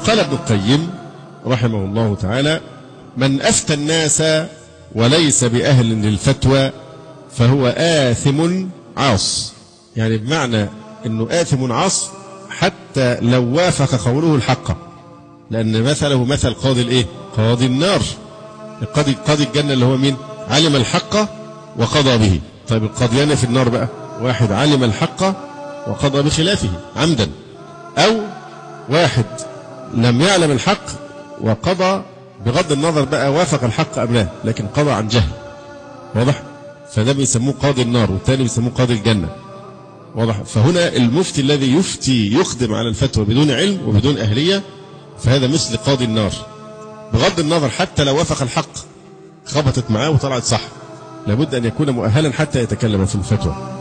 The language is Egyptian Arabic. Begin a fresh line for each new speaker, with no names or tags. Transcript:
فقال ابن القيم رحمه الله تعالى من أفتى الناس وليس بأهل للفتوى فهو آثم عاص يعني بمعنى أنه آثم عاص حتى لو وافق قوله الحق لأن مثله مثل قاضي الإيه؟ قاضي النار القاضي قاضي الجنة اللي هو مين؟ علم الحق وقضى به طيب القاضيان في النار بقى واحد علم الحق وقضى بخلافه عمدا أو واحد لم يعلم الحق وقضى بغض النظر بقى وافق الحق أم لا لكن قضى عن جهل واضح فده بيسموه قاضي النار والثاني بيسموه قاضي الجنة واضح فهنا المفتي الذي يفتي يقدم على الفتوى بدون علم وبدون أهلية فهذا مثل قاضي النار بغض النظر حتى لو وافق الحق خبطت معاه وطلعت صح لابد أن يكون مؤهلا حتى يتكلم في الفتوى